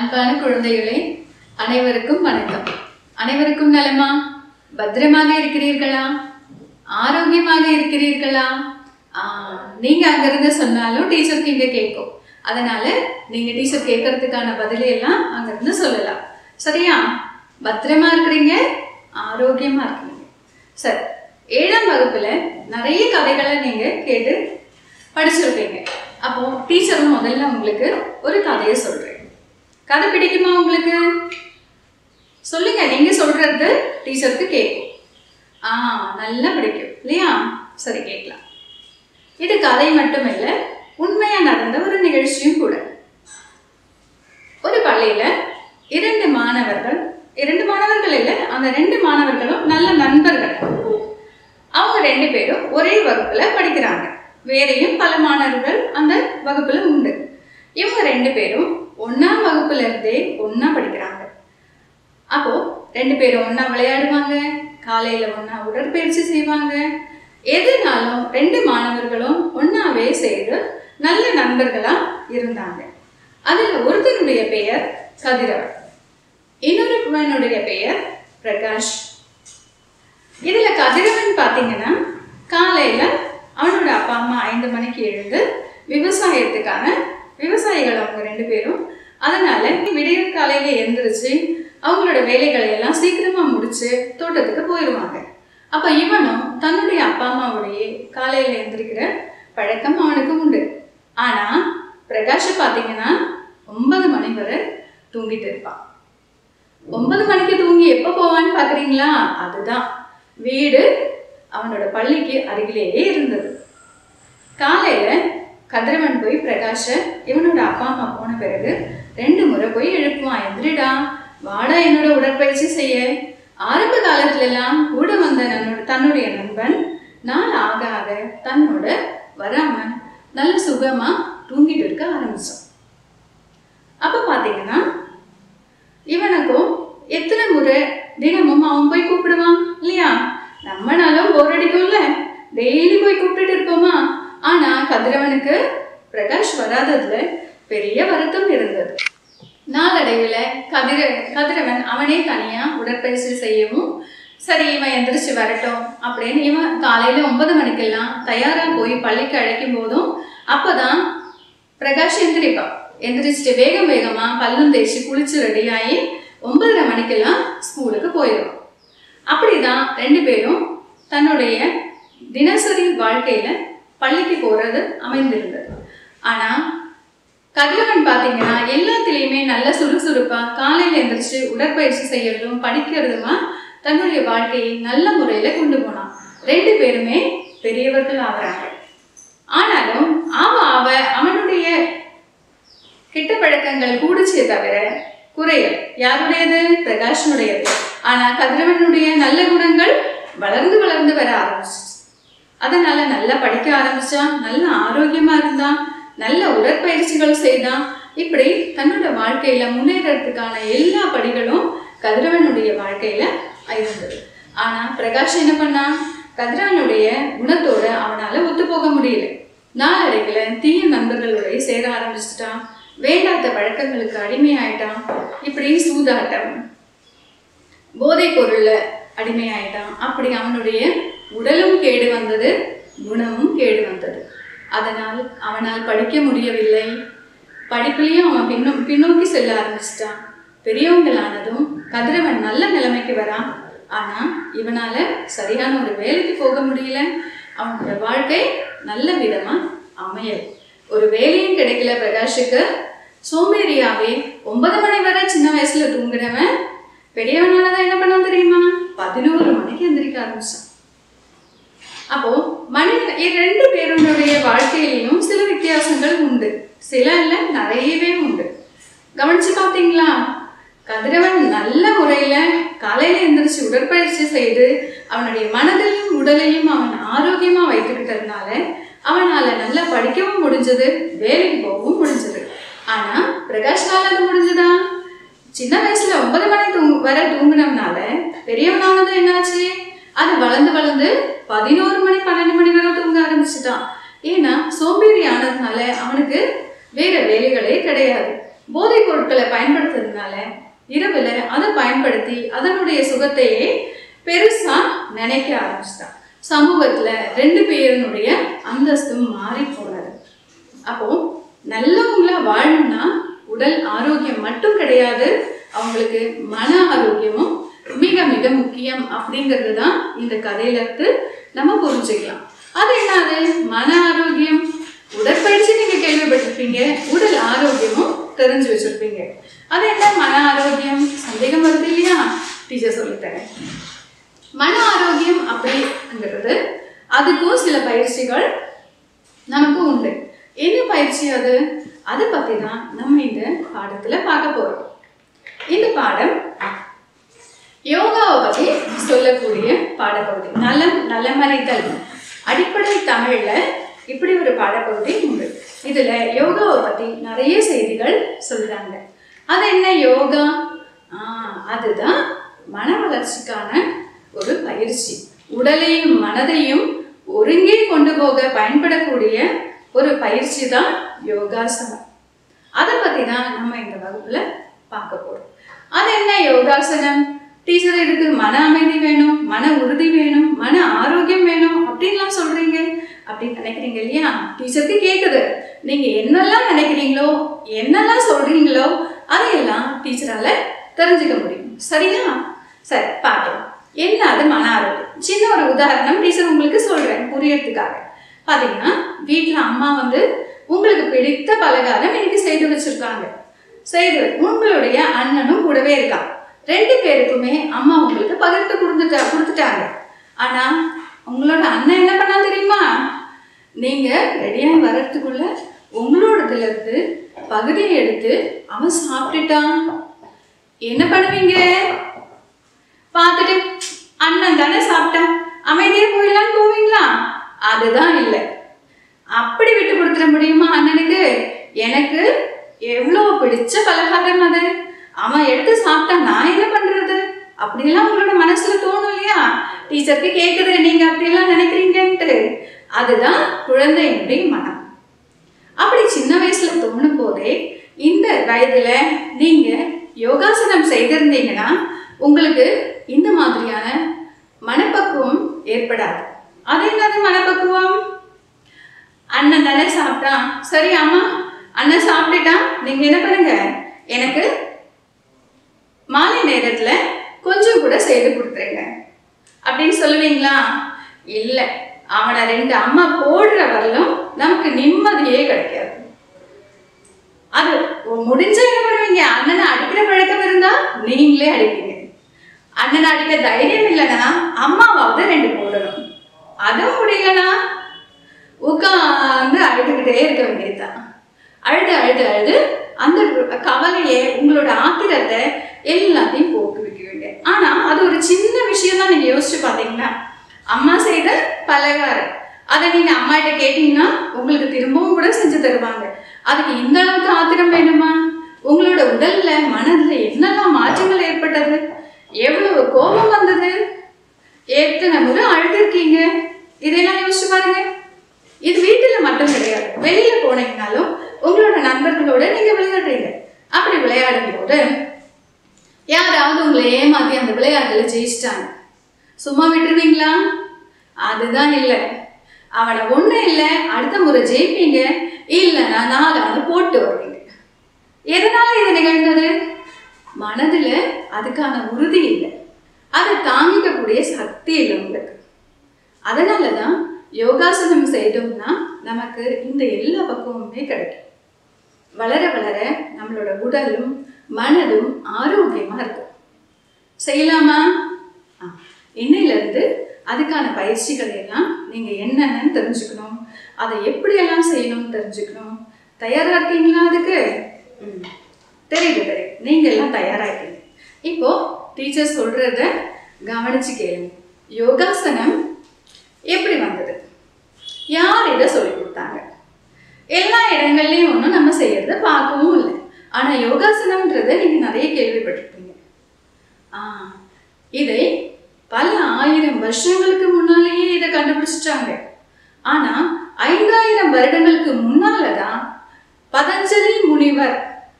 அன்பான குழந்தைகளே அனைவருக்கும் வணக்கம் அனைவருக்கும் நலமா பத்திரமாக இருக்கிறீர்களா ஆரோக்கியமாக இருக்கிறீர்களா ஆ, நீங்க அங்கிருந்து சொன்னாலும் டீச்சருக்கு இங்க கேட்கும் அதனால நீங்க டீச்சர் கேட்கறதுக்கான பதிலை எல்லாம் அங்கிருந்து சொல்லலாம் சரியா பத்திரமா இருக்கிறீங்க ஆரோக்கியமா இருக்கீங்க சரி ஏழாம் வகுப்புல நிறைய கதைகளை நீங்க கேட்டு படிச்சிருப்பீங்க அப்போ டீச்சரும் முதல்ல உங்களுக்கு ஒரு கதையை சொல்றேன் கதை பிடிக்குமா உங்களுக்கு சொல்லுங்க நீங்க சொல்றது டீச்சருக்கு கேட்கும் ஆ நல்லா பிடிக்கும் இல்லையா சரி கேட்கலாம் இது கதை மட்டும் இல்ல உண்மையா நடந்த ஒரு நிகழ்ச்சியும் கூட ஒரு பள்ளியில இரண்டு மாணவர்கள் இரண்டு மாணவர்கள் இல்ல அந்த ரெண்டு மாணவர்களும் நல்ல நண்பர்கள் அவங்க ரெண்டு பேரும் ஒரே வகுப்புல படிக்கிறாங்க வேறையும் பல மாணவர்கள் அந்த வகுப்புல உண்டு இவங்க ரெண்டு பேரும் ஒண்ணாம் வகுப்புல இருந்தே ஒண்ணா படிக்கிறாங்க அப்போ ரெண்டு பேரும் ஒண்ணா விளையாடுவாங்க காலையில ஒண்ணா உடற்பயிற்சி செய்வாங்க எதுனாலும் ரெண்டு மாணவர்களும் ஒண்ணாவே செய்து நல்ல நண்பர்களா இருந்தாங்க அதுல ஒருத்தனுடைய பெயர் கதிரவன் இன்னொருவனுடைய பெயர் பிரகாஷ் இதுல கதிரவன் பாத்தீங்கன்னா காலையில அவனோட அப்பா அம்மா ஐந்து மணிக்கு எழுந்து விவசாயத்துக்கான விவசாயிகள் அவங்க ரெண்டு பேரும் அதனால விடியற் காலையில எந்திரிச்சு அவங்களோட வேலைகளை எல்லாம் சீக்கிரமா முடிச்சு தோட்டத்துக்கு போயிடுவாங்க அப்ப இவனும் தன்னுடைய அப்பா அம்மாவுடைய காலையில எந்திரிக்கிற பழக்கம் அவனுக்கு உண்டு ஆனா பிரகாஷ் பாத்தீங்கன்னா ஒன்பது மணி வரை தூங்கிட்டு இருப்பான் ஒன்பது மணிக்கு தூங்கி எப்போ போவான்னு பார்க்குறீங்களா அதுதான் வீடு அவனோட பள்ளிக்கு அருகிலேயே இருந்தது காலையில கதிரவன் போய் பிரகாஷ இவனோட அப்பா அம்மா போன பிறகு ரெண்டு முறை போய் எழுப்புவான் எந்திரிடா வாடா என்னோட உடற்பயிற்சி செய்ய ஆரம்ப காலத்துல எல்லாம் கூட வந்த நன்னோட தன்னுடைய நண்பன் நாள் ஆக ஆக தன்னோட வராம நல்ல சுகமா தூங்கிட்டு இருக்க ஆரம்பிச்சான் அப்ப பாத்தீங்கன்னா இவனுக்கும் எத்தனை முறை தினமும் அவன் போய் கூப்பிடுவான் இல்லையா நம்மனாலும் போர் அடிக்கும்ல டெய்லி போய் கூப்பிட்டுட்டு இருப்போமா ஆனா கதிரவனுக்கு பிரகாஷ் வராததுல பெரிய வருத்தம் இருந்தது நாளடைவில் கதிர கதிரவன் அவனே தனியா உடற்பயிற்சி செய்யவும் சரி இவன் எந்திரிச்சு வரட்டும் அப்படின்னு இவன் காலையில ஒன்பது மணிக்கெல்லாம் தயாரா போய் பள்ளிக்கு அழைக்கும் போதும் அப்பதான் பிரகாஷ் எந்திரிப்பான் எந்திரிச்சிட்டு வேகம் வேகமா பல்லும் தேய்ச்சி குளிச்சு ரெடியாகி ஒன்பதரை மணிக்கெல்லாம் ஸ்கூலுக்கு போயிடுவான் அப்படிதான் ரெண்டு பேரும் தன்னுடைய தினசரி வாழ்க்கையில பள்ளிக்கு போறது அமைந்திருந்தது ஆனா கதிரவன் பார்த்தீங்கன்னா எல்லாத்துலேயுமே நல்ல சுறுசுறுப்பா காலையில எந்திரிச்சு உடற்பயிற்சி செய்யறதும் படிக்கிறதுமா தன்னுடைய வாழ்க்கையை நல்ல முறையில கொண்டு போனான் ரெண்டு பேருமே பெரியவர்கள் ஆகுறாங்க ஆனாலும் அவ அவ அவனுடைய கெட்ட பழக்கங்கள் கூடுச்சே தவிர குறையல் யாருடையது பிரகாஷனுடையது ஆனா கதிரவனுடைய நல்ல குணங்கள் வளர்ந்து வளர்ந்து வர ஆரம்பிச்சிச்சு அதனால நல்லா படிக்க ஆரம்பிச்சான் நல்ல ஆரோக்கியமா இருந்தான் நல்ல உடற்பயிற்சிகள் செய்தான் இப்படி தன்னோட வாழ்க்கையில முன்னேறதுக்கான எல்லா படிகளும் கதிரவனுடைய வாழ்க்கையில இருந்தது ஆனா பிரகாஷ் என்ன பண்ணான் கதிரவனுடைய குணத்தோட அவனால ஒத்து போக முடியல நாளடைவுல தீய நண்பர்களோட சேர ஆரம்பிச்சிட்டான் வேண்டாத பழக்கங்களுக்கு அடிமையாயிட்டான் இப்படி சூதாட்டம் போதைப் பொருள்ல அடிமையாயிட்டான் அப்படி அவனுடைய உடலும் கேடு வந்தது குணமும் கேடு வந்தது அதனால் அவனால் படிக்க முடியவில்லை படிப்புலையும் அவன் பின்னோ பின்னோக்கி செல்ல ஆரம்பிச்சிட்டான் பெரியவங்களானதும் கதிரவன் நல்ல நிலைமைக்கு வரான் ஆனா இவனால சரியான ஒரு வேலைக்கு போக முடியல அவனோட வாழ்க்கை நல்ல விதமா அமையல ஒரு வேலையும் கிடைக்கல பிரகாஷுக்கு சோம்பேறியாவே ஒன்பது மணி வரை சின்ன வயசுல தூங்குறவன் பெரியவனாலதான் என்ன பண்ண தெரியுமா பதினோரு மணிக்கு எந்திரிக்க ஆரம்பிச்சான் அப்போ மணி இ- ரெண்டு பேருடைய வாழ்க்கையிலையும் சில வித்தியாசங்கள் உண்டு சில இல்ல நிறையவே உண்டு கவனிச்சு பார்த்தீங்களா கதிரவன் நல்ல முறையில காலையில எந்திரிச்சு உடற்பயிற்சி செய்து அவனுடைய மனதையும் உடலையும் அவன் ஆரோக்கியமா வைத்துக்கிட்டதுனால அவனால நல்லா படிக்கவும் முடிஞ்சது வேலைக்கு போகவும் முடிஞ்சது ஆனா பிரகாஷ்னால அது முடிஞ்சதா சின்ன வயசுல ஒன்பது மணி தூங் வரை தூங்குனதுனால பெரியவனானதும் என்னாச்சு அது வளர்ந்து வளர்ந்து பதினோரு மணி பன்னெண்டு மணி வரை தூங்க ஆரம்பிச்சிட்டான் ஏன்னா சோம்பேறி ஆனதுனால அவனுக்கு வேற வேலைகளே கிடையாது போதைப் பொருட்களை பயன்படுத்துறதுனால இரவுல அதை பயன்படுத்தி அதனுடைய சுகத்தையே பெருசா நினைக்க ஆரம்பிச்சிட்டான் சமூகத்துல ரெண்டு பேருனுடைய அந்தஸ்தும் மாறி போனது அப்போ நல்லவங்களா வாழணும்னா உடல் ஆரோக்கியம் மட்டும் கிடையாது அவங்களுக்கு மன ஆரோக்கியமும் மிக மிக முக்கியம் அப்படிங்கிறது தான் இந்த கதையில இருந்து நம்ம புரிஞ்சுக்கலாம் அது என்னது மன ஆரோக்கியம் உடற்பயிற்சி நீங்க கேள்விப்பட்டிருப்பீங்க உடல் ஆரோக்கியமும் தெரிஞ்சு வச்சிருப்பீங்க அது என்ன மன ஆரோக்கியம் சந்தேகம் வருது இல்லையா டீச்சர் சொல்லித்தரேன் மன ஆரோக்கியம் அப்படிங்கிறது அதுக்கும் சில பயிற்சிகள் நமக்கு உண்டு என்ன பயிற்சி அது அதை பற்றி தான் நம்ம இந்த பாடத்தில் பார்க்க போகிறோம் இந்த பாடம் யோகாவை பற்றி சொல்லக்கூடிய பாடப்பகுதி நலம் நலமறிதல் அடிப்படை தமிழில் இப்படி ஒரு பாடப்பகுதி உண்டு இதில் யோகாவை பற்றி நிறைய செய்திகள் சொல்கிறாங்க அது என்ன யோகா ஆ, அதுதான் மன வளர்ச்சிக்கான ஒரு பயிற்சி உடலையும் மனதையும் ஒருங்கே கொண்டு போக பயன்படக்கூடிய ஒரு பயிற்சி தான் யோகாசனம் அதை பற்றி தான் நம்ம இந்த வகுப்புல பார்க்க போறோம் அது என்ன யோகாசனம் டீச்சர் இதுக்கு மன அமைதி வேணும் மன உறுதி வேணும் மன ஆரோக்கியம் வேணும் அப்படின்லாம் சொல்றீங்க அப்படின்னு நினைக்கிறீங்க இல்லையா டீச்சருக்கு கேட்குது நீங்க என்னெல்லாம் நினைக்கிறீங்களோ என்னெல்லாம் சொல்றீங்களோ அதையெல்லாம் டீச்சரால தெரிஞ்சுக்க முடியும் சரியா சரி பார்க்கலாம் என்ன அது மன ஆரோக்கியம் சின்ன ஒரு உதாரணம் டீச்சர் உங்களுக்கு சொல்றேன் புரியறதுக்காக பாத்தீங்கன்னா வீட்ல அம்மா வந்து உங்களுக்கு பிடித்த பலகாரம் இன்னைக்கு செய்து வச்சிருக்காங்க செய்து உங்களுடைய அண்ணனும் கூடவே இருக்கான் ரெண்டு பேருக்குமே அம்மா உங்களுக்கு பகிர்ந்து கொடுத்துட்டா கொடுத்துட்டாங்க ஆனா உங்களோட அண்ணன் என்ன பண்ணா தெரியுமா நீங்க ரெடியாகி வர்றதுக்குள்ள உங்களோடதுல இருந்து பகுதியை எடுத்து அவன் சாப்பிட்டுட்டான் என்ன பண்ணுவீங்க பார்த்துட்டு அண்ணன் தானே சாப்பிட்டான் அமைதியா போயிடலான்னு போவீங்களா அதுதான் இல்லை அப்படி விட்டு கொடுத்துட முடியுமா அண்ணனுக்கு எனக்கு எவ்வளோ பிடிச்ச பலகாரம் அது அவன் எடுத்து சாப்பிட்டா நான் என்ன பண்றது அப்படியெல்லாம் உங்களோட மனசுல தோணும் இல்லையா டீச்சருக்கு கேட்குது நீங்க அப்படியெல்லாம் நினைக்கிறீங்கன்ட்டு அதுதான் குழந்தையினுடைய மனம் அப்படி சின்ன வயசுல தோணும் போதே இந்த வயதுல நீங்க யோகாசனம் செய்திருந்தீங்கன்னா உங்களுக்கு இந்த மாதிரியான மனப்பக்குவம் ஏற்படாது அது என்னது மனப்பக்குவம் அண்ணன் தானே சாப்பிட்டான் சரி அம்மா அண்ணன் சாப்பிட்டுட்டான் நீங்க என்ன பண்ணுங்க எனக்கு மாலை நேரத்துல கொஞ்சம் கூட செய்து கொடுத்துருங்க அப்படின்னு சொல்லுவீங்களா இல்லை அவனை ரெண்டு அம்மா போடுற வரலும் நமக்கு நிம்மதியே கிடைக்காது அது முடிஞ்சா என்ன பண்ணுவீங்க அண்ணனை அடிக்கிற பழக்கம் இருந்தா நீங்களே அடிப்பீங்க அண்ணனை அடிக்க தைரியம் இல்லைன்னா அம்மாவாவது ரெண்டு போடணும் அதுவும் முடியலனா உட்காந்து அழுதுகிட்டே இருக்க வேண்டியதுதான் அழுது அழுது அழுது அந்த கவலையை உங்களோட ஆத்திரத்தை எல்லாத்தையும் போக்குவிக்க வேண்டியது ஆனா அது ஒரு சின்ன விஷயம் தான் நீங்க யோசிச்சு பார்த்தீங்கன்னா அம்மா செய்த பலகாரம் அதை நீங்க அம்மா கிட்ட கேட்டீங்கன்னா உங்களுக்கு திரும்பவும் கூட செஞ்சு தருவாங்க அதுக்கு இந்த அளவுக்கு ஆத்திரம் வேணுமா உங்களோட உடல்ல மனதுல என்னெல்லாம் மாற்றங்கள் ஏற்பட்டது எவ்வளவு கோபம் வந்தது எத்தனை முறை அழுதுருக்கீங்க இதெல்லாம் யோசிச்சு பாருங்க இது வீட்டுல மட்டும் கிடையாது வெளியில போனீங்கனாலும் உங்களோட நண்பர்களோட நீங்க விளையாடுறீங்க அப்படி விளையாடும் போது யாராவது உங்களை ஏமாத்தி அந்த விளையாட்டுல ஜெயிச்சிட்டாங்க சும்மா விட்டுருவீங்களா அதுதான் இல்லை அவனை ஒன்றும் இல்லை அடுத்த முறை ஜெயிப்பீங்க இல்லைன்னா நாலாவது போட்டு வருவீங்க எதனால இது நிகழ்ந்தது மனதுல அதுக்கான உறுதி இல்லை அதை தாங்கிக்கக்கூடிய சக்தி இல்லை உங்களுக்கு அதனால தான் யோகாசனம் செய்தோம்னா நமக்கு இந்த எல்லா பக்குவமுமே கிடைக்கும் வளர வளர நம்மளோட உடலும் மனதும் ஆரோக்கியமா இருக்கும் செய்யலாமா ஆ, இன்னையிலிருந்து அதுக்கான பயிற்சிகள் எல்லாம் நீங்க என்னென்னு தெரிஞ்சுக்கணும் அதை எப்படியெல்லாம் செய்யணும்னு தெரிஞ்சுக்கணும் தயாரா இருக்கீங்களா அதுக்கு ம். தெரியுது தெரியுது நீங்க எல்லாம் தயாரா இருக்கீங்க இப்போ டீச்சர் சொல்றத கவனிச்சு கேளுங்க யோகாசனம் எப்படி வந்தது யார் இதை சொல்லி கொடுத்தாங்க எல்லா இடங்கள்லையும் ஒன்றும் நம்ம செய்யறத பார்க்கவும் இல்லை ஆனால் யோகாசனம்ன்றதை நீங்கள் நிறைய கேள்விப்பட்டிருப்பீங்க ஆ இதை பல ஆயிரம் வருஷங்களுக்கு முன்னாலேயே இதை கண்டுபிடிச்சிட்டாங்க ஆனால் ஐந்தாயிரம் வருடங்களுக்கு முன்னால தான் பதஞ்சலி முனிவர்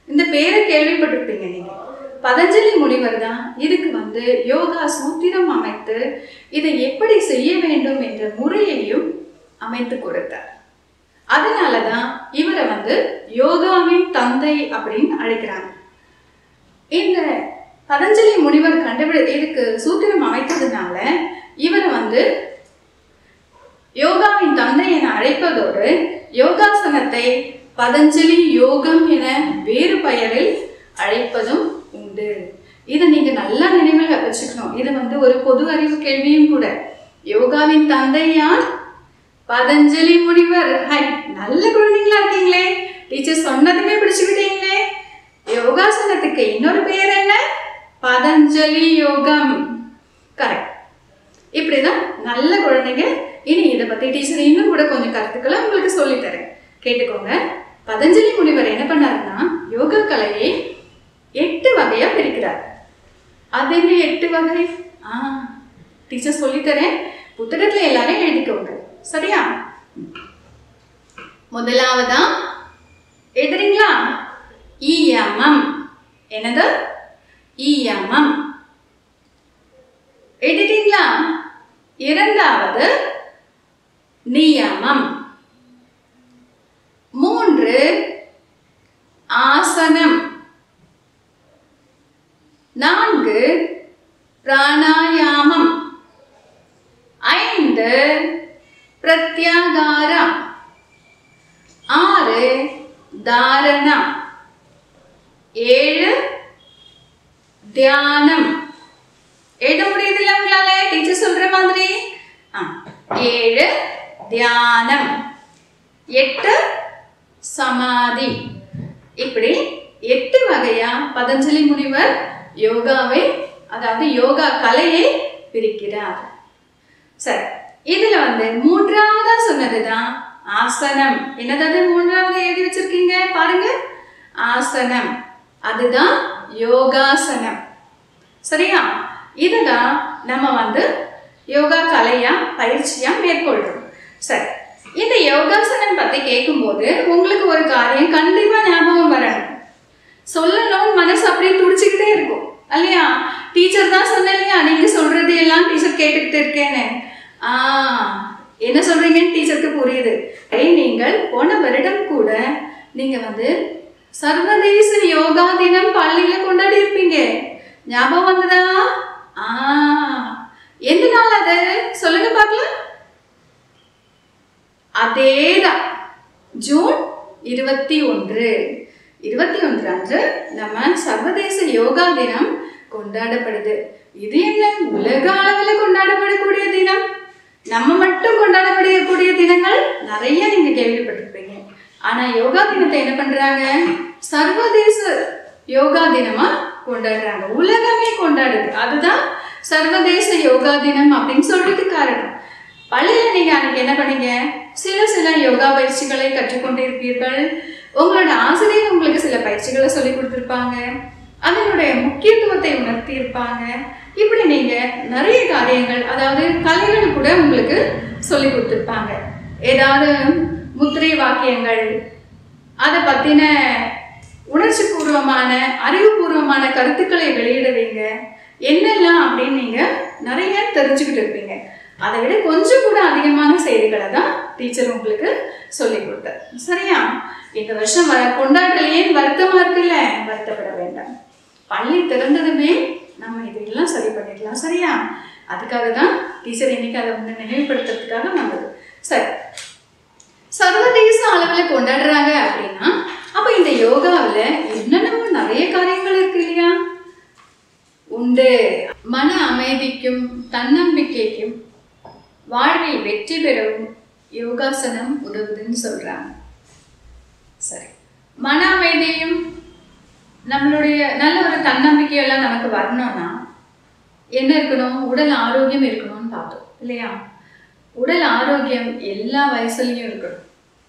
இந்த பேரை கேள்விப்பட்டிருப்பீங்க நீங்க பதஞ்சலி முனிவர் தான் இதுக்கு வந்து யோகா சூத்திரம் அமைத்து இதை எப்படி செய்ய வேண்டும் என்ற முறையையும் அமைத்து கொடுத்தார் அதனால தான் இவரை வந்து யோகாவின் தந்தை அப்படின்னு அழைக்கிறாங்க இந்த பதஞ்சலி முனிவர் கண்டுபிடி இதுக்கு சூத்திரம் அமைத்ததுனால இவரை வந்து யோகாவின் தந்தை என அழைப்பதோடு யோகாசனத்தை பதஞ்சலி யோகம் என வேறு பெயரில் அழைப்பதும் உண்டு இதை நீங்க நல்லா நினைவில் வச்சுக்கணும் இது வந்து ஒரு பொது அறிவு கேள்வியும் கூட யோகாவின் தந்தை யார் பதஞ்சலி முனிவர் ஹை நல்ல குழந்தைங்களா இருக்கீங்களே டீச்சர் சொன்னதுமே பிடிச்சுக்கிட்டீங்களே யோகாசனத்துக்கு இன்னொரு பெயர் என்ன பதஞ்சலி யோகம் கரெக்ட் இப்படிதான் நல்ல குழந்தைங்க இனி இதை பத்தி டீச்சர் இன்னும் கூட கொஞ்சம் கருத்துக்களை உங்களுக்கு சொல்லித் தரேன் கேட்டுக்கோங்க பதஞ்சலி முனிவர் என்ன பண்ணாருன்னா யோக கலையை எட்டு வகையா பிரிக்கிறார் அது என்ன எட்டு வகை ஆ டீச்சர் சொல்லித்தரேன் புத்தகத்துல எல்லாரும் எழுதிக்கோங்க சரியா முதலாவதா எழுதுறீங்களா இயமம் என்னது இயமம் எழுதிட்டீங்களா இரண்டாவது நியமம் மூன்று ஆசனம் நான்கு பிராணாயாமம் ஐந்து பிரத்யாகாரம் ஆறு தாரணம் ஏழு தியானம் எழுத முடியுதுல்ல உங்களால டீச்சர் சொல்ற மாதிரி ஆ, ஏழு தியானம் எட்டு சமாதி இப்படி எட்டு வகையா பதஞ்சலி முனிவர் யோகாவை அதாவது யோகா கலையை பிரிக்கிறார் சரி இதுல வந்து மூன்றாவதா சொன்னதுதான் ஆசனம் என்னதாவது மூன்றாவது எழுதி வச்சிருக்கீங்க பாருங்க ஆசனம் அதுதான் யோகாசனம் சரியா இதுதான் நம்ம வந்து யோகா கலையா பயிற்சியா மேற்கொள்றோம் சரி இந்த யோகாசனம் பத்தி கேட்கும்போது உங்களுக்கு ஒரு காரியம் கண்டிப்பா ஞாபகம் வரணும் சொல்லணும்னு மனசு அப்படியே துடிச்சுக்கிட்டே இருக்கும் இல்லையா டீச்சர் தான் சொன்னேன் இல்லையா நீங்க சொல்றது எல்லாம் டீச்சர் கேட்டுக்கிட்டு இருக்கேன்னு ஆ என்ன சொல்றீங்கன்னு டீச்சருக்கு புரியுது ஏய், நீங்கள் போன வருடம் கூட நீங்க வந்து சர்வதேச யோகா தினம் பள்ளியில கொண்டாடி இருப்பீங்க ஞாபகம் வந்ததா ஆ எந்த நாள் அது சொல்லுங்க பார்க்கலாம் அதேதான் ஜூன் இருபத்தி ஒன்று இருபத்தி ஒன்று அன்று நம்ம சர்வதேச யோகா தினம் கொண்டாடப்படுது இது என்ன உலக அளவில் கொண்டாடப்படக்கூடிய தினம் நம்ம மட்டும் கொண்டாடப்படக்கூடிய தினங்கள் நிறைய நீங்க கேள்விப்பட்டிருப்பீங்க ஆனா யோகா தினத்தை என்ன பண்றாங்க சர்வதேச யோகா தினமா கொண்டாடுறாங்க உலகமே கொண்டாடுது அதுதான் சர்வதேச யோகா தினம் அப்படின்னு சொல்றதுக்கு காரணம் பள்ளியில நீங்க அன்னைக்கு என்ன பண்ணீங்க சில சில யோகா பயிற்சிகளை கற்றுக்கொண்டிருப்பீர்கள் உங்களோட ஆசிரியர் உங்களுக்கு சில பயிற்சிகளை சொல்லி கொடுத்துருப்பாங்க அதனுடைய முக்கியத்துவத்தை உணர்த்தி இருப்பாங்க இப்படி நீங்க நிறைய காரியங்கள் அதாவது கலைகள் கூட உங்களுக்கு சொல்லி கொடுத்துருப்பாங்க ஏதாவது முத்திரை வாக்கியங்கள் அதை பத்தின உணர்ச்சி பூர்வமான அறிவுபூர்வமான கருத்துக்களை வெளியிடுவீங்க என்னெல்லாம் அப்படின்னு நீங்க நிறைய தெரிஞ்சுக்கிட்டு இருப்பீங்க அதை விட கொஞ்சம் கூட அதிகமான செய்திகளை தான் டீச்சர் உங்களுக்கு சொல்லி கொடுத்தார் சரியா இந்த வருஷம் வர கொண்டாடலையே வருத்தமா இருக்குல்ல வருத்தப்பட வேண்டாம் பள்ளி திறந்ததுமே நம்ம இதெல்லாம் சரி பண்ணிடலாம் சரியா அதுக்காக தான் டீச்சர் இன்னைக்கு அதை வந்து நினைவுபடுத்துறதுக்காக வந்தது சரி சர்வதேச அளவில் கொண்டாடுறாங்க அப்படின்னா அப்போ இந்த யோகாவில் என்னென்னமோ நிறைய காரியங்கள் இருக்கு இல்லையா உண்டு மன அமைதிக்கும் தன்னம்பிக்கைக்கும் வாழ்வில் வெற்றி பெறவும் யோகாசனம் உதவுதுன்னு சொல்றாங்க சரி மன அமைதியும் நம்மளுடைய நல்ல ஒரு தன்னம்பிக்கையெல்லாம் நமக்கு வரணும்னா என்ன இருக்கணும் உடல் ஆரோக்கியம் இருக்கணும்னு பார்த்தோம் இல்லையா உடல் ஆரோக்கியம் எல்லா வயசுலயும் இருக்கணும்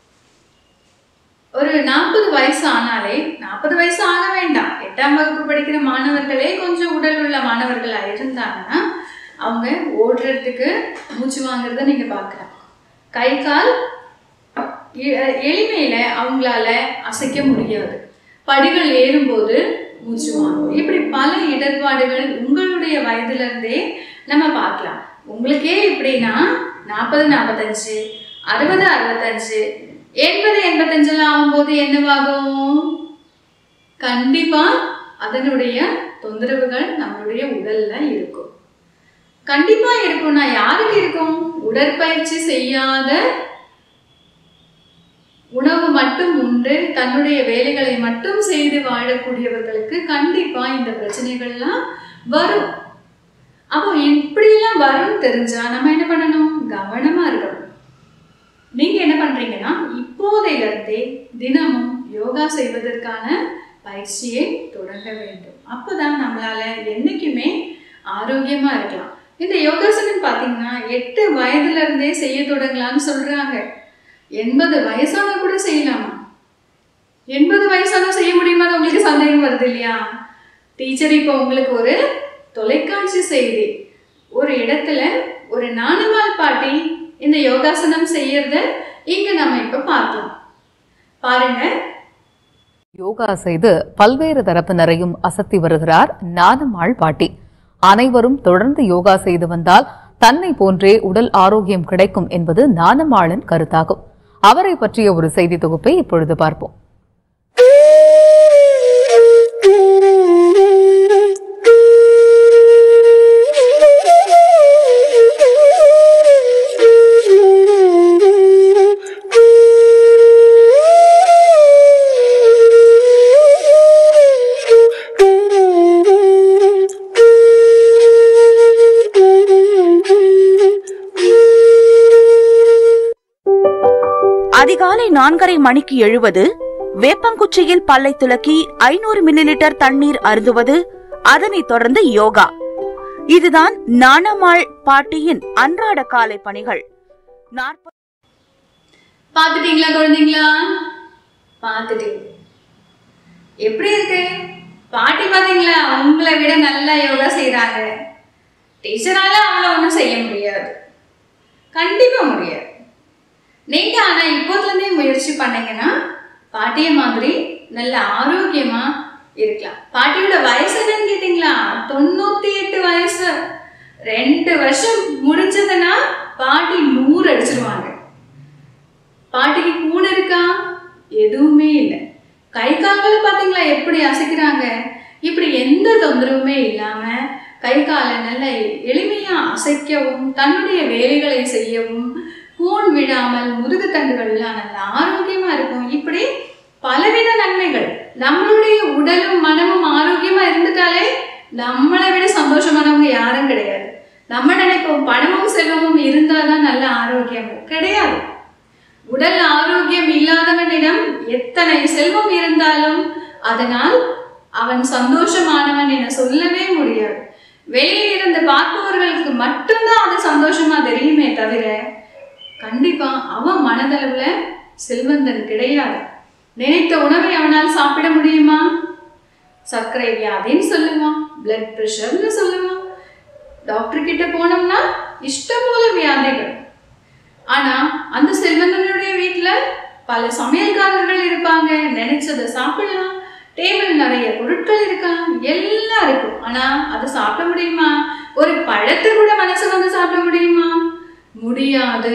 ஒரு நாற்பது வயசு ஆனாலே நாற்பது வயசு ஆக வேண்டாம் எட்டாம் வகுப்பு படிக்கிற மாணவர்களே கொஞ்சம் உடல் உள்ள மாணவர்களா இருந்தாங்கன்னா அவங்க ஓடுறதுக்கு மூச்சு வாங்குறத நீங்க பார்க்கலாம் கை கால் எ- எளிமையில அவங்களால அசைக்க முடியாது படிகள் ஏறும்போது மூச்சு வாங்கும் இப்படி பல இடர்பாடுகள் உங்களுடைய வயதுல இருந்தே நம்ம பார்க்கலாம் உங்களுக்கே இப்படின்னா நாற்பது நாற்பத்தஞ்சு அறுபது அறுபத்தஞ்சு எண்பது எண்பத்தஞ்செல்லாம் ஆகும்போது என்னவாகும் கண்டிப்பா அதனுடைய தொந்தரவுகள் நம்மளுடைய உடல்ல இருக்கும் கண்டிப்பா இருக்கும்னா யாருக்கு இருக்கும் உடற்பயிற்சி செய்யாத உணவு மட்டும் உண்டு தன்னுடைய வேலைகளை மட்டும் செய்து வாழக்கூடியவர்களுக்கு கண்டிப்பா இந்த பிரச்சனைகள்லாம் வரும் அப்போ இப்படியெல்லாம் வரும்னு தெரிஞ்சா நம்ம என்ன பண்ணணும் கவனமா இருக்கணும் நீங்க என்ன பண்றீங்கன்னா இப்போதையில இருந்தே தினமும் யோகா செய்வதற்கான பயிற்சியை தொடங்க வேண்டும் அப்பதான் நம்மளால என்னைக்குமே ஆரோக்கியமா இருக்கலாம் இந்த யோகாசனம் பாத்தீங்கன்னா எட்டு வயதுல இருந்தே செய்ய தொடங்கலாம்னு சொல்றாங்க எண்பது வயசான கூட செய்யலாமா எண்பது வயசான செய்ய முடியுமான்னு உங்களுக்கு சந்தேகம் வருது இல்லையா டீச்சர் இப்போ உங்களுக்கு ஒரு தொலைக்காட்சி செய்தி ஒரு இடத்துல ஒரு நானுமால் பாட்டி இந்த யோகாசனம் செய்யறத இங்க நம்ம இப்ப பார்க்கலாம் பாருங்க யோகா செய்து பல்வேறு தரப்பினரையும் அசத்தி வருகிறார் நானம்மாள் பாட்டி அனைவரும் தொடர்ந்து யோகா செய்து வந்தால் தன்னை போன்றே உடல் ஆரோக்கியம் கிடைக்கும் என்பது நானம்மாளின் கருத்தாகும் அவரை பற்றிய ஒரு செய்தி தொகுப்பை இப்பொழுது பார்ப்போம் அதிகாலை நான்கரை மணிக்கு எழுவது வேப்பங்குச்சியில் பல்லை துலக்கி ஐநூறு மில்லிலிட்டர் தண்ணீர் அருந்துவது அதனைத் தொடர்ந்து யோகா இதுதான் நாணமாள் பாட்டியின் அன்றாட காலை பணிகள் நாற்பது பார்த்துட்டீங்களா குழந்தைங்களா பார்த்துட்டீங்க எப்படி இருக்கு பாட்டி பார்த்தீங்களா உங்களை விட நல்லா யோகா செய்கிறாங்க டீச்சரால அவங்கள ஒன்றும் செய்ய முடியாது கண்டிப்பாக முடியாது நீங்கள் ஆனால் இப்போதுலேருந்தே முயற்சி பண்ணீங்கன்னா பாட்டிய மாதிரி நல்ல ஆரோக்கியமாக இருக்கலாம் பாட்டியோட வயசு என்னன்னு கேட்டிங்களா தொண்ணூற்றி எட்டு வயசு ரெண்டு வருஷம் முடிஞ்சதுன்னா பாட்டி நூறு அடிச்சிருவாங்க பாட்டிக்கு கூண் இருக்கா எதுவுமே இல்லை கை கால்களை பார்த்தீங்களா எப்படி அசைக்கிறாங்க இப்படி எந்த தொந்தரவுமே இல்லாம கை காலை நல்ல எளிமையா அசைக்கவும் தன்னுடைய வேலைகளை செய்யவும் கூன் விழாமல் முதுகு தண்டுகள்லாம் நல்ல ஆரோக்கியமா இருக்கும் இப்படி பலவித நன்மைகள் நம்மளுடைய உடலும் மனமும் ஆரோக்கியமா இருந்துட்டாலே நம்மளை விட சந்தோஷமானவங்க யாரும் கிடையாது நம்ம நினைப்போம் பணமும் செல்வமும் இருந்தாதான் நல்ல ஆரோக்கியம் கிடையாது உடல் ஆரோக்கியம் இல்லாதவனிடம் எத்தனை செல்வம் இருந்தாலும் அதனால் அவன் சந்தோஷமானவன் என சொல்லவே முடியாது வெளியில் இருந்து பார்ப்பவர்களுக்கு மட்டும்தான் அது சந்தோஷமா தெரியுமே தவிர கண்டிப்பா அவன் மனதளவுல செல்வந்தன் கிடையாது நினைத்த உணவை அவனால் சாப்பிட முடியுமா சர்க்கரை வியாதின்னு சொல்லுவான் பிளட் ப்ரெஷர்னு சொல்லுவான் டாக்டர் கிட்ட போனோம்னா இஷ்டம் போல வியாதிகள் ஆனா அந்த செல்வந்தனுடைய வீட்ல பல சமையல்காரர்கள் இருப்பாங்க நினைச்சதை சாப்பிடலாம் டேபிள் நிறைய பொருட்கள் இருக்கலாம் எல்லாம் இருக்கும் ஆனா அது சாப்பிட முடியுமா ஒரு பழத்தை கூட மனசு வந்து சாப்பிட முடியுமா முடியாது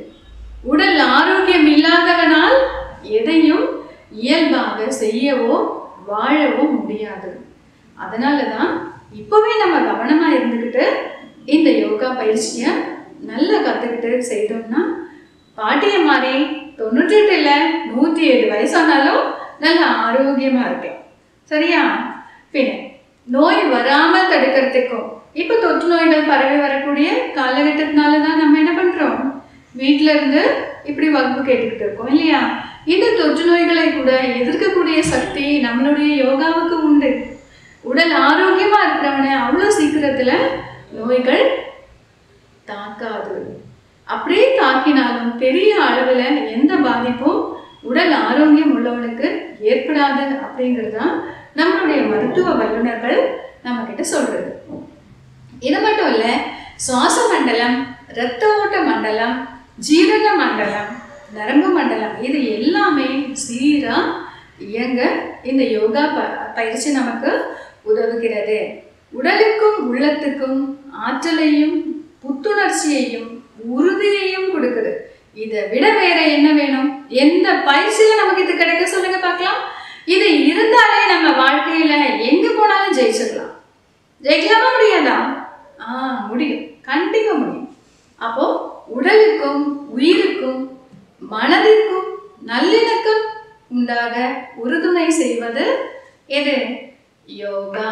உடல் ஆரோக்கியம் இல்லாதவனால் எதையும் இயல்பாக செய்யவோ வாழவோ முடியாது அதனால தான் இப்போவே நம்ம கவனமா இருந்துக்கிட்டு இந்த யோகா பயிற்சியை நல்லா கற்றுக்கிட்டு செய்தோம்னா பாட்டியை மாதிரி தொண்ணூற்றி எட்டு இல்லை நூற்றி ஏழு வயசானாலும் நல்ல ஆரோக்கியமா இருப்பேன் சரியா பின்ன நோய் வராமல் தடுக்கிறதுக்கும் இப்போ தொற்று நோய்கள் பரவி வரக்கூடிய காலகட்டத்தினால தான் நம்ம என்ன பண்றோம் வீட்ல இருந்து இப்படி வகுப்பு கேட்டுக்கிட்டு இருக்கோம் இல்லையா இந்த தொற்று நோய்களை கூட எதிர்க்கக்கூடிய சக்தி நம்மளுடைய யோகாவுக்கு உண்டு உடல் ஆரோக்கியமா இருக்கிறவனை அவ்வளோ சீக்கிரத்துல நோய்கள் தாக்காது அப்படியே தாக்கினாலும் பெரிய அளவுல எந்த பாதிப்பும் உடல் ஆரோக்கியம் உள்ளவனுக்கு ஏற்படாது அப்படிங்கிறது தான் நம்மளுடைய மருத்துவ வல்லுநர்கள் நம்ம கிட்ட சொல்றது இது மட்டும் இல்ல சுவாச மண்டலம் இரத்த ஓட்ட மண்டலம் ஜீரண மண்டலம் நரம்பு மண்டலம் இது எல்லாமே சீரா இயங்க இந்த யோகா ப பயிற்சி நமக்கு உதவுகிறது உடலுக்கும் உள்ளத்துக்கும் ஆற்றலையும் புத்துணர்ச்சியையும் உறுதியையும் கொடுக்குது இதை விட வேற என்ன வேணும் எந்த பயிற்சியில நமக்கு இது கிடைக்க சொல்லுங்க பார்க்கலாம் இது இருந்தாலே நம்ம வாழ்க்கையில எங்க போனாலும் ஜெயிச்சிடலாம் ஜெயிக்கலாமா முடியாதா ஆ முடியும் கண்டிப்பா முடியும் அப்போ உடலுக்கும் உயிருக்கும் மனதிற்கும் நல்லிணக்கம் உண்டாக உறுதுணை செய்வது எது யோகா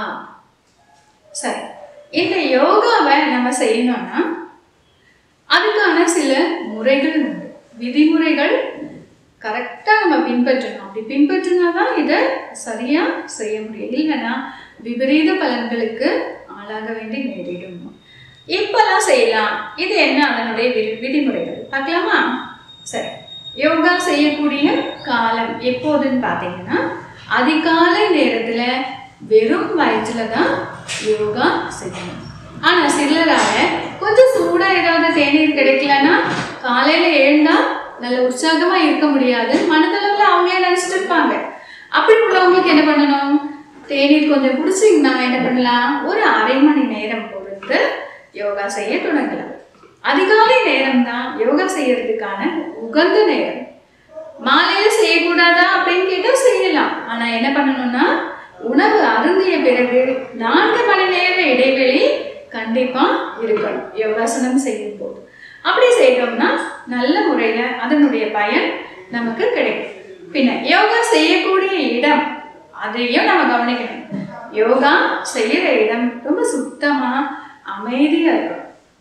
சரி இந்த யோகாவை நம்ம செய்யணும்னா அதுக்கான சில முறைகள் உண்டு விதிமுறைகள் கரெக்டாக நம்ம பின்பற்றணும் அப்படி பின்பற்றினா தான் இதை சரியாக செய்ய முடியும் இல்லைன்னா விபரீத பலன்களுக்கு ஆளாக வேண்டி நேரிடும் இப்பெல்லாம் செய்யலாம் இது என்ன அதனுடைய வி- விதிமுறைகள் பார்க்கலாமா சரி யோகா செய்யக்கூடிய காலம் எப்போதுன்னு பார்த்தீங்கன்னா அதிகாலை நேரத்தில் வெறும் வயிற்றுல தான் யோகா செய்யணும் ஆனால் சிலரால கொஞ்சம் சூடாக ஏதாவது தேநீர் கிடைக்கலன்னா காலையில் எழுந்தா நல்ல உற்சாகமாக இருக்க முடியாது மனதளவில் அவங்களே நினச்சிட்டு இருப்பாங்க அப்படி உள்ளவங்களுக்கு என்ன பண்ணணும் தேநீர் கொஞ்சம் குடிச்சிங்கன்னா என்ன பண்ணலாம் ஒரு அரை மணி நேரம் பொறுத்து யோகா செய்ய தொடங்கலாம் அதிகாலை நேரம் தான் யோகா செய்யறதுக்கான உகந்த நேரம் மாலையில செய்யக்கூடாதா அப்படின்னு கேட்டா செய்யலாம் ஆனா என்ன பண்ணணும்னா உணவு அருந்திய பிறகு நான்கு மணி நேர இடைவெளி கண்டிப்பா இருக்கணும் யோகாசனம் செய்யும் போது அப்படி செய்தோம்னா நல்ல முறையில அதனுடைய பயன் நமக்கு கிடைக்கும் பின்ன யோகா செய்யக்கூடிய இடம் அதையும் நம்ம கவனிக்கணும் யோகா செய்யற இடம் ரொம்ப சுத்தமா அமைதியா இருக்கும்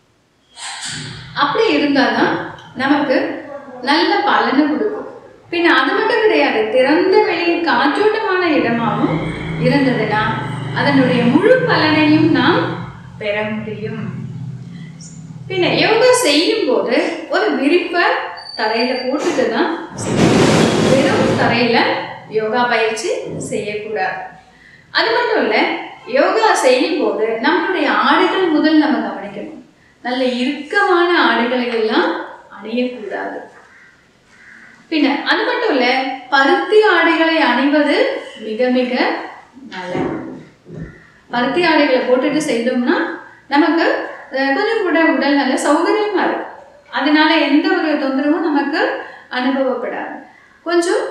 அப்படி இருந்தாதான் நமக்கு நல்ல பலனை கொடுக்கும் பின்ன அது மட்டும் கிடையாது திறந்த வெளி காற்றோட்டமான இடமாகவும் இருந்ததுன்னா அதனுடைய முழு பலனையும் நாம் பெற முடியும் பின்ன யோகா செய்யும் போது ஒரு விரிப்பை தரையில போட்டுட்டு தான் செய்யணும். வெறும் தரையில யோகா பயிற்சி செய்யக்கூடாது அது மட்டும் இல்ல யோகா செய்யும் போது நம்மளுடைய ஆடைகள் முதல் நம்ம கவனிக்கணும் நல்ல இறுக்கமான ஆடைகளை எல்லாம் அணியக்கூடாது பின்ன அது மட்டும் இல்ல பருத்தி ஆடைகளை அணிவது மிக மிக நல்லது பருத்தி ஆடைகளை போட்டுட்டு செய்தோம்னா நமக்கு அஹ், கொஞ்சம் கூட உடல் நல்ல சௌகரியமா இருக்கும் அதனால எந்த ஒரு தொந்தரவும் நமக்கு அனுபவப்படாது கொஞ்சம்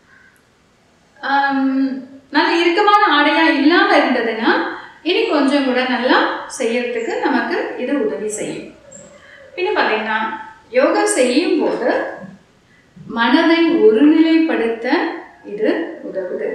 ஆம், நல்ல இறுக்கமான ஆடையா இல்லாம இருந்ததுன்னா இனி கொஞ்சம் கூட நல்லா செய்யறதுக்கு நமக்கு இது உதவி செய்யும் பின்ன பார்த்தீங்கன்னா யோகா செய்யும் போது மனதை ஒருநிலைப்படுத்த இது உதவுது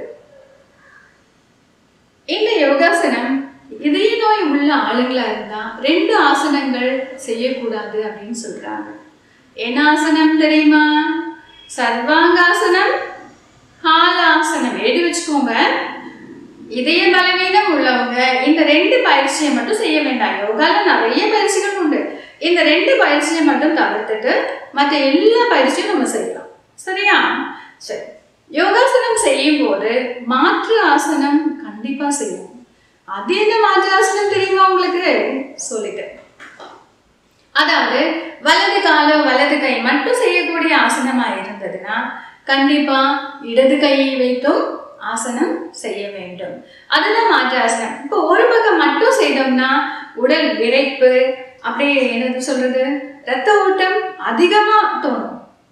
இந்த யோகாசனம் இதய நோய் உள்ள ஆளுங்களா இருந்தா ரெண்டு ஆசனங்கள் செய்யக்கூடாது அப்படின்னு சொல்றாங்க என்ன ஆசனம் தெரியுமா சர்வாங்காசனம் ஹாலாசனம் எழுதி வச்சுக்கோங்க இதய பலவீனம் உள்ளவங்க இந்த ரெண்டு பயிற்சியை மட்டும் செய்ய வேண்டாம் யோகால நிறைய பயிற்சிகள் உண்டு இந்த ரெண்டு பயிற்சியை மட்டும் தவிர்த்துட்டு மற்ற எல்லா பயிற்சியும் நம்ம செய்யலாம் சரியா சரி யோகாசனம் செய்யும் போது மாற்று ஆசனம் கண்டிப்பா செய்யணும் அது என்ன மாற்று ஆசனம் தெரியுமா உங்களுக்கு சொல்லிட்டேன் அதாவது வலது காலம் வலது கை மட்டும் செய்யக்கூடிய ஆசனமா இருந்ததுன்னா கண்டிப்பா இடது கையை வைத்தும் ஆசனம் செய்ய வேண்டும் அதுதான் மாற்று ஆசனம் இப்போ ஒரு பக்கம் மட்டும் செய்தோம்னா உடல் விரைப்பு அப்படியே என்னது சொல்றது ரத்த ஓட்டம் அதிகமா தோணும்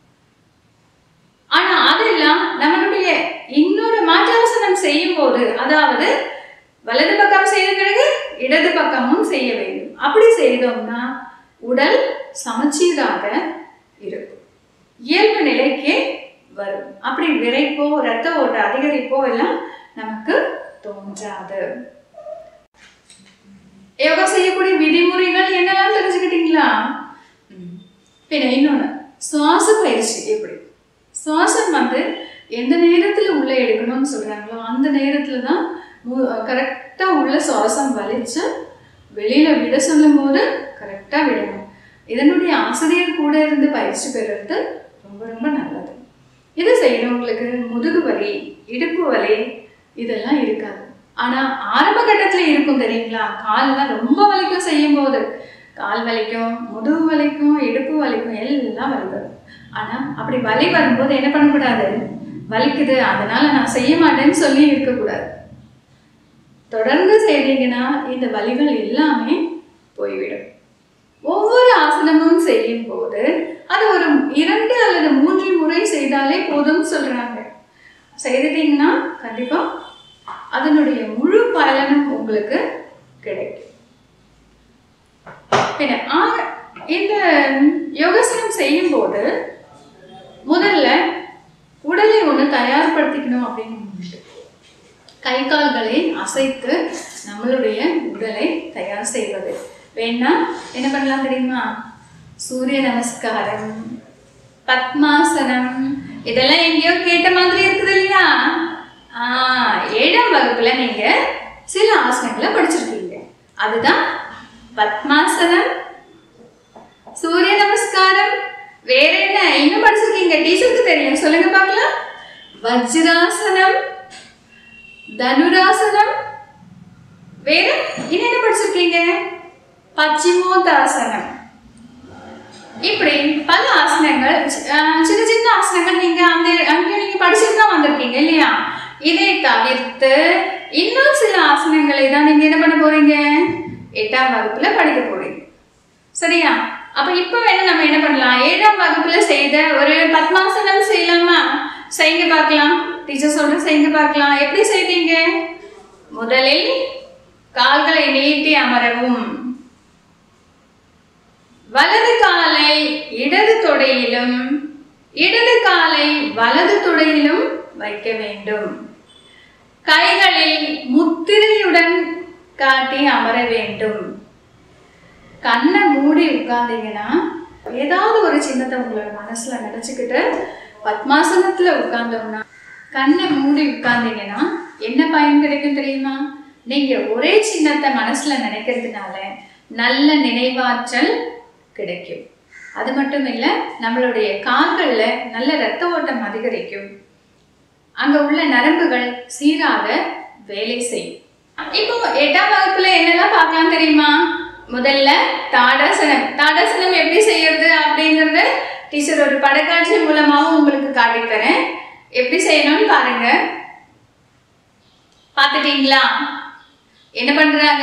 ஆனா அதெல்லாம் நம்மளுடைய இன்னொரு மாற்றாசனம் செய்யும் போது அதாவது வலது பக்கம் செய்த பிறகு இடது பக்கமும் செய்ய வேண்டும் அப்படி செய்தோம்னா உடல் சமச்சீராக இருக்கும் இயல்பு நிலைக்கு வரும் அப்படி விரைப்போ ரத்த ஓட்ட அதிகரிப்போ எல்லாம் நமக்கு தோன்றாது யோகா செய்யக்கூடிய விதிமுறைகள் என்னெல்லாம் தெரிஞ்சுக்கிட்டீங்களா ம். பின்ன இன்னொன்று சுவாச பயிற்சி எப்படி சுவாசம் வந்து எந்த நேரத்தில் உள்ளே எடுக்கணும்னு சொல்கிறாங்களோ அந்த நேரத்தில் தான் கரெக்டாக உள்ள சுவாசம் வலிச்சு வெளியில் விட சொல்லும்போது கரெக்டாக விடணும் இதனுடைய ஆசிரியர் கூட இருந்து பயிற்சி பெறுறது ரொம்ப ரொம்ப நல்லது இது செய்கிறவங்களுக்கு முதுகு வலி இடுப்பு வலி இதெல்லாம் இருக்காது ஆனால் ஆரம்ப கட்டத்தில் இருக்கும் தெரியுங்களா காலெல்லாம் ரொம்ப வலிக்கும் செய்யும் போது கால் வலிக்கும் முதுகு வலிக்கும் இடுப்பு வலிக்கும் எல்லாம் வலி வரும் ஆனால் அப்படி வலி வரும்போது என்ன பண்ணக்கூடாது வலிக்குது அதனால நான் செய்ய மாட்டேன்னு சொல்லி இருக்கக்கூடாது தொடர்ந்து செய்தீங்கன்னா இந்த வலிகள் எல்லாமே போய்விடும் ஒவ்வொரு ஆசனமும் செய்யும் போது அது ஒரு இரண்டு அல்லது மூன்று முறை செய்தாலே போதும் சொல்றாங்க செய்துட்டீங்கன்னா கண்டிப்பா அதனுடைய முழு பலனும் உங்களுக்கு கிடைக்கும் பின்ன ஆ- இந்த யோகாசனம் செய்யும் போது முதல்ல உடலை ஒன்று தயார்படுத்திக்கணும் அப்படின்னு உண்டு. கை கால்களை அசைத்து நம்மளுடைய உடலை தயார் செய்வது வேணா என்ன பண்ணலாம் தெரியுமா சூரிய நமஸ்காரம் பத்மாசனம் இதெல்லாம் எங்கேயோ கேட்ட மாதிரி இருக்குது இல்லையா ஆ, ஏழாம் வகுப்புல நீங்க சில ஆசனங்களை படிச்சிருக்கீங்க அதுதான் பத்மாசனம் சூரிய நமஸ்காரம் வேற என்ன இன்னும் படிச்சிருக்கீங்க டீச்சருக்கு தெரியும் சொல்லுங்க பார்க்கலாம் வஜ்ராசனம் தனுராசனம் வேற இன்னும் என்ன படிச்சிருக்கீங்க பச்சிமோதாசனம் இப்படி பல ஆசனங்கள் சி- அஹ் சின்ன சின்ன ஆசனங்கள் நீங்க அந்த அங்கே நீங்க படிச்சுட்டு தான் வந்திருக்கீங்க இல்லையா இதை தவிர்த்து இன்னும் சில ஆசனங்களை தான் நீங்க என்ன பண்ண போறீங்க எட்டாம் வகுப்புல படிக்க போறீங்க சரியா அப்ப இப்ப வேணா நம்ம என்ன பண்ணலாம் ஏழாம் வகுப்புல செய்த ஒரு பத்மாசனம் செய்யலாமா செய்யுங்க பார்க்கலாம் டீச்சர் சொல்ற செய்யுங்க பார்க்கலாம் எப்படி செய்தீங்க முதலில் கால்களை நீட்டி அமரவும் வலது காலை இடது தொடையிலும் இடது காலை வலது தொடையிலும் வைக்க வேண்டும் கைகளில் முத்திரையுடன் காட்டி அமர வேண்டும் கண்ணை மூடி உட்கார்ந்தீங்கன்னா ஏதாவது ஒரு சின்னத்தை உங்களோட மனசுல நினைச்சுக்கிட்டு பத்மாசனத்துல உட்கார்ந்தோம்னா கண்ணை மூடி உட்கார்ந்தீங்கன்னா என்ன பயன் கிடைக்கும் தெரியுமா நீங்க ஒரே சின்னத்தை மனசுல நினைக்கிறதுனால நல்ல நினைவாற்றல் கிடைக்கும் அது மட்டும் இல்ல நம்மளுடைய கால்கள்ல நல்ல ரத்த ஓட்டம் அதிகரிக்கும் அங்க உள்ள நரம்புகள் சீராக வேலை செய்யும் இப்போ எட்டாம் வகுப்புல என்னெல்லாம் பார்க்கலாம் தெரியுமா முதல்ல தாடாசனம் தாடாசனம் எப்படி செய்யறது அப்படிங்கறத டீச்சர் ஒரு படக்காட்சி மூலமாவும் உங்களுக்கு காட்டித் தரேன் எப்படி செய்யணும்னு பாருங்க பார்த்துட்டீங்களா என்ன பண்றாங்க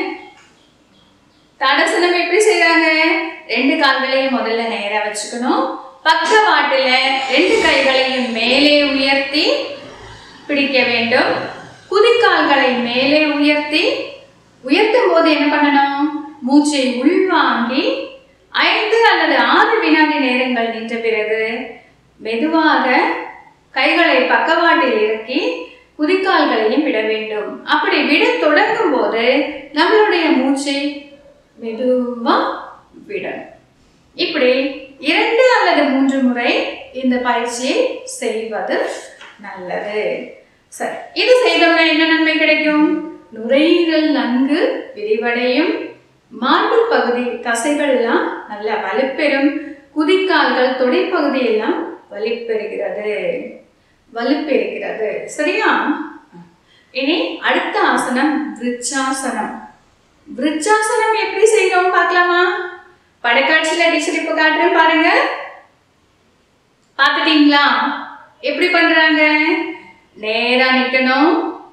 தாடாசனம் எப்படி செய்றாங்க ரெண்டு கால்களையும் முதல்ல நேரா வச்சுக்கணும் பக்கவாட்டுல ரெண்டு கைகளையும் மேலே உயர்த்தி பிடிக்க வேண்டும் குதிக்கால்களை மேலே உயர்த்தி உயர்த்தும் போது என்ன பண்ணணும் மூச்சை உள்வாங்கி ஐந்து அல்லது ஆறு வினாடி நேரங்கள் நின்ற பிறகு மெதுவாக கைகளை பக்கவாட்டில் இறக்கி குதிக்கால்களையும் விட வேண்டும் அப்படி விட தொடங்கும் போது நம்மளுடைய மூச்சை மெதுவா விடணும் இப்படி இரண்டு அல்லது மூன்று முறை இந்த பயிற்சியை செய்வது நல்லது சரி இது செய்தோம்னா என்ன நன்மை கிடைக்கும் நுரையீரல் நன்கு விரிவடையும் மார்பு பகுதி தசைகள்லாம் நல்ல வலுப்பெறும் குதிக்கால்கள் தொடைப்பகுதி எல்லாம் வலிப்பெறுகிறது வலுப்பெறுகிறது சரியா இனி அடுத்த ஆசனம் விருச்சாசனம் விருச்சாசனம் எப்படி செய்யறோம் பார்க்கலாமா படக்காட்சியில டீச்சர் இப்ப காட்டுறேன் பாருங்க பார்த்துட்டீங்களா எப்படி பண்றாங்க நேரா நிக்கணும்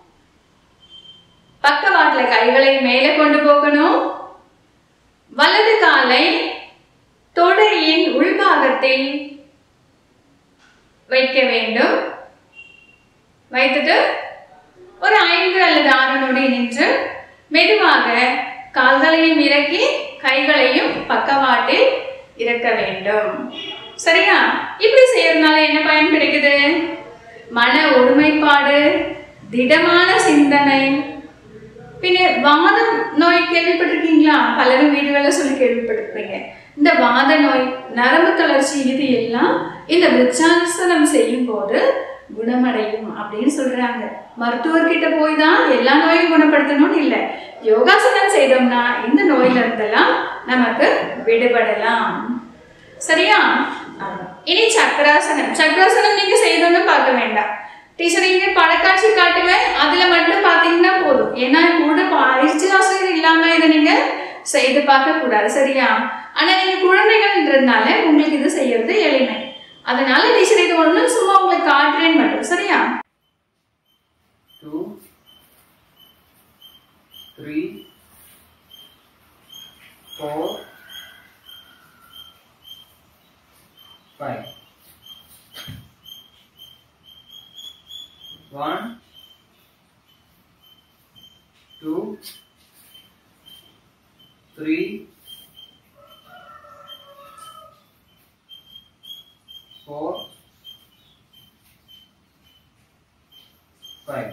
பக்கவாட்டுல கைகளை மேலே கொண்டு போகணும் வலது காலை தொடையின் உள்பாகத்தில் வைக்க வேண்டும் வைத்துட்டு ஒரு ஐந்து அல்லது ஆறு நொடி நின்று மெதுவாக கால்களையும் இறக்கி கைகளையும் பக்கவாட்டில் இறக்க வேண்டும் சரியா இப்படி செய்யறதுனால என்ன பயன் கிடைக்குது மன ஒருமைப்பாடு திடமான சிந்தனை பின்ன வாதம் நோய் கேள்விப்பட்டிருக்கீங்களா பலரும் வீடுகளில் சொல்லி கேள்விப்பட்டிருப்பீங்க இந்த வாத நோய் நரம்பு தளர்ச்சி இது எல்லாம் இந்த விருச்சாசனம் செய்யும் போது குணமடையும் அப்படின்னு சொல்றாங்க மருத்துவர்கிட்ட போய் தான் எல்லா நோயும் குணப்படுத்தணும்னு இல்லை யோகாசனம் செய்தோம்னா இந்த நோயில இருந்தெல்லாம் நமக்கு விடுபடலாம் சரியா ஆமா. இனி சக்கராசனம் சக்கராசனம் நீங்க செய்யணும்னு பார்க்க வேண்டாம் டீச்சர் இங்க படக்காட்சி காட்டுவேன் அதுல மட்டும் பாத்தீங்கன்னா போதும் ஏன்னா கூட பயிற்சி ஆசிரியர் இல்லாம இதை நீங்க செய்து பார்க்க கூடாது சரியா ஆனா நீங்க குழந்தைகள்ன்றதுனால உங்களுக்கு இது செய்யறது எளிமை அதனால டீச்சர் இது ஒண்ணு சும்மா உங்களுக்கு காட்டுறேன்னு மட்டும் One, two, three, four, five.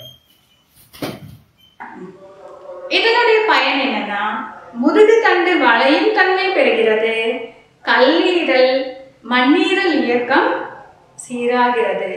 இதனுடைய பயன் என்னன்னா முதுகு தண்டு வளையும் தன்மை பெறுகிறது கல்லீரல் மண்ணீரல் இயக்கம் சீராகிறது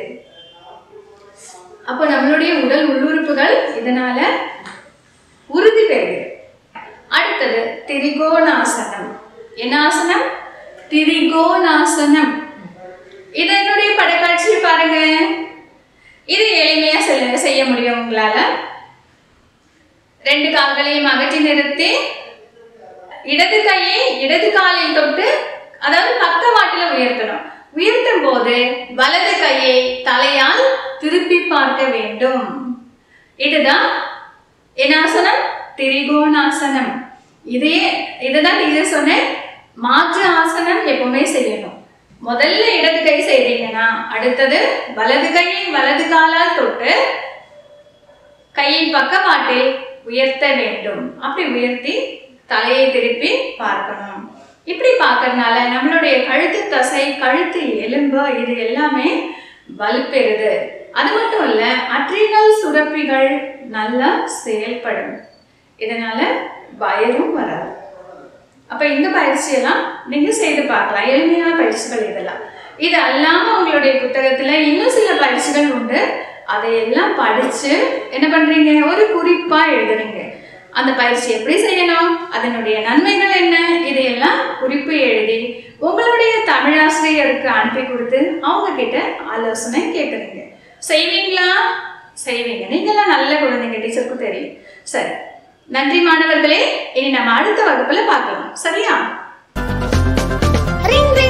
அப்போ நம்மளுடைய உடல் உள்ளுறுப்புகள் இதனால உறுதி பெறுகிறது அடுத்தது திரிகோணாசனம் என்ன ஆசனம் திரிகோணாசனம் இது என்னுடைய படக்காட்சி பாருங்க இது எளிமையா செல்ல செய்ய முடியும் உங்களால ரெண்டு கால்களையும் அகற்றி நிறுத்தி இடது கையை இடது காலில் தொட்டு அதாவது பக்கவாட்டில் உயர்த்தணும் உயர்த்தும் போது வலது கையை தலையால் திருப்பி பார்க்க வேண்டும் இதுதான் என்ன ஆசனம் திரிகோணாசனம் இதே இதுதான் இது சொன்னேன் மாற்று ஆசனம் எப்பவுமே செய்யணும் முதல்ல இடது கை செய்தீங்கன்னா அடுத்தது வலது கையை வலது காலால் தொட்டு கையை பக்கவாட்டில் உயர்த்த வேண்டும் அப்படி உயர்த்தி தலையை திருப்பி பார்க்கணும் இப்படி பார்க்கறதுனால நம்மளுடைய கழுத்து தசை கழுத்து எலும்பு இது எல்லாமே வலுப்பெறுது அது மட்டும் இல்ல அட்ரினல் சுரப்பிகள் நல்லா செயல்படும் இதனால வயரும் வராது அப்ப இந்த பயிற்சியெல்லாம் நீங்க செய்து பார்க்கலாம் எளிமையான பயிற்சிகள் இதெல்லாம் இது அல்லாம உங்களுடைய புத்தகத்துல இன்னும் சில பயிற்சிகள் உண்டு அதையெல்லாம் படிச்சு என்ன பண்றீங்க ஒரு குறிப்பா எழுதுறீங்க அந்த பயிற்சி எப்படி செய்யணும் அதனுடைய நன்மைகள் என்ன இதையெல்லாம் குறிப்பு எழுதி உங்களுடைய தமிழாசிரியருக்கு அனுப்பி கொடுத்து அவங்க கிட்ட ஆலோசனை கேட்குறீங்க செய்வீங்களா செய்வீங்க நீங்களாம் நல்ல குழந்தைங்க டீச்சருக்கும் தெரியும் சரி நன்றி மாணவர்களே இனி நம்ம அடுத்த வகுப்புல பார்க்கலாம் சரியா ring